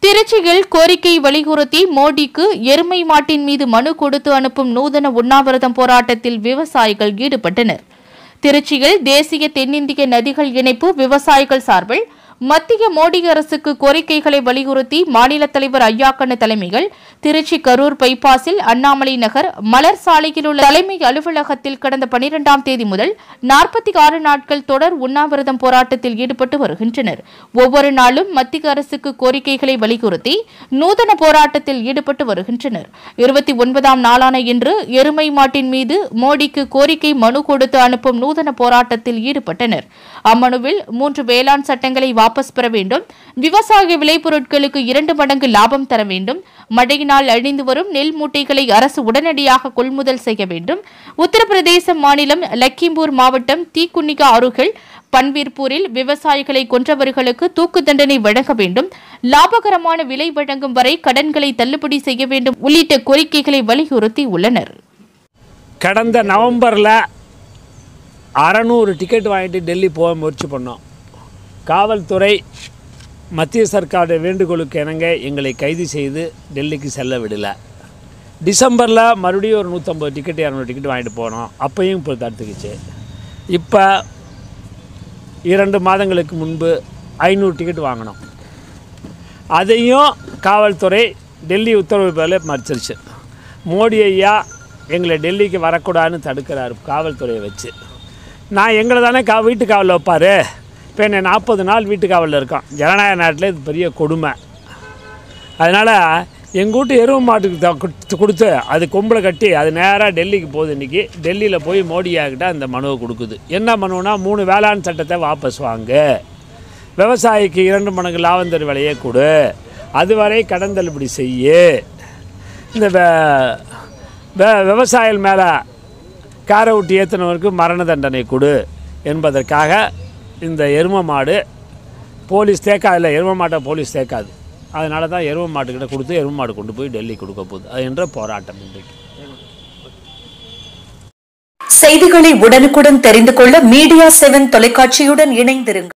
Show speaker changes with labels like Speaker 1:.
Speaker 1: திருச்சியில் கோரிக்கை வலியுறுத்தி மோடிக்கு எருமை மாட்டின் மீது மனு கொடுத்து அனுப்பும் நூதன உண்ணாவிரதம் போராட்டத்தில் விவசாயிகள் ஈடுபட்டனர் திருச்சியில் தேசிய தென்னிந்திய நதிகள் இணைப்பு விவசாயிகள் சார்பில் மத்திய மோடி அரசுக்கு கோரிக்கைகளை வலியுறுத்தி மாநில தலைவர் ஐயாக்கண்ணு தலைமையில் திருச்சி கரூர் பைபாஸில் அண்ணாமலை நகர் மலர் சாலையில் உள்ள தலைமை அலுவலகத்தில் கடந்த பனிரெண்டாம் தேதி முதல் நாற்பத்தி ஆறு நாட்கள் தொடர் உண்ணாவிரதம் போராட்டத்தில் ஈடுபட்டு வருகின்றனர் ஒவ்வொரு நாளும் மத்திய அரசுக்கு கோரிக்கைகளை வலியுறுத்தி நூதன போராட்டத்தில் ஈடுபட்டு வருகின்றனர் இருபத்தி ஒன்பதாம் நாளான இன்று எருமை மாட்டின் மீது மோடிக்கு கோரிக்கை மனு கொடுத்து அனுப்பும் நூதன போராட்டத்தில் ஈடுபட்டனர் அம்மனுவில் மூன்று வேளாண் சட்டங்களை வாபஸ் பெற வேண்டும் விவசாய விளைபொருட்களுக்கு இரண்டு மடங்கு லாபம் தர வேண்டும் மழையினால் அழிந்து வரும் நெல் மூட்டைகளை அரசு உடனடியாக கொள்முதல் செய்ய வேண்டும் உத்தரப்பிரதேச மாநிலம் லக்கிம்பூர் மாவட்டம் தீக்குன்னிகா அருகில் பன்வீர்பூரில் விவசாயிகளை கொன்றவர்களுக்கு தூக்கு தண்டனை வழங்க வேண்டும் லாபகரமான விலை வழங்கும் வரை கடன்களை தள்ளுபடி செய்ய வேண்டும் உள்ளிட்ட கோரிக்கைகளை வலியுறுத்தி உள்ளனர்
Speaker 2: கடந்த நவம்பரில் அறநூறு டிக்கெட் வாங்கிட்டு டெல்லி போக முயற்சி பண்ணோம் காவல்துறை மத்திய சர்க்காருடைய வேண்டுகோளுக்கு இணங்க எங்களை கைது செய்து டெல்லிக்கு செல்ல விடலை டிசம்பரில் மறுபடியும் ஒரு நூற்றம்பது டிக்கெட் இரநூறு டிக்கெட் வாங்கிட்டு போனோம் அப்பையும் இப்போ தடுத்துக்கிச்சு இப்போ இரண்டு மாதங்களுக்கு முன்பு ஐநூறு டிக்கெட் வாங்கினோம் அதையும் காவல்துறை டெல்லி உத்தரவு பேரில் மறுச்சிருச்சு மோடி ஐயா எங்களை டெல்லிக்கு வரக்கூடாதுன்னு தடுக்கிறாரு காவல்துறையை வச்சு நான் எங்களை தானே கா வீட்டு காவலில் வைப்பார் இப்போ என்ன நாற்பது நாள் வீட்டு காவலில் இருக்கோம் ஜனநாயக நாட்டில் இது பெரிய கொடுமை அதனால் எங்கள் வீட்டு எருவு மாட்டுக்கு த- கொடுத்து- கொடுத்து அது கொம்பில் கட்டி அது நேராக டெல்லிக்கு போகுது இன்றைக்கி டெல்லியில் போய் மோடியாகிட்ட அந்த மனுவை கொடுக்குது என்ன மனுனா மூணு வேளாண் சட்டத்தை வாபஸ் வாங்கு விவசாயிக்கு இரண்டு மடங்கு லாபந்தர் விலையை கொடு அதுவரை கடன் தள்ளுபடி செய்யு இந்த வே- வே- விவசாயிகள் மேலே காரை விட்டு ஏற்றினவருக்கு மரண தண்டனை கொடு என்பதற்காக இந்த எரும மாடு போலீஸ் தேக்காது இல்லை எரும மாட்டை போலீஸ் தேக்காது அதனால தான் எரும மாட்டுக்கிட்ட கொடுத்து எரும மாடு கொண்டு போய் டெல்லி கொடுக்க போகுது அது என்ற போராட்டம் இன்றைக்கு
Speaker 3: செய்திகளை உடனுக்குடன் தெரிந்து கொள்ள மீடியா செவன் தொலைக்காட்சியுடன் இணைந்திருங்கள்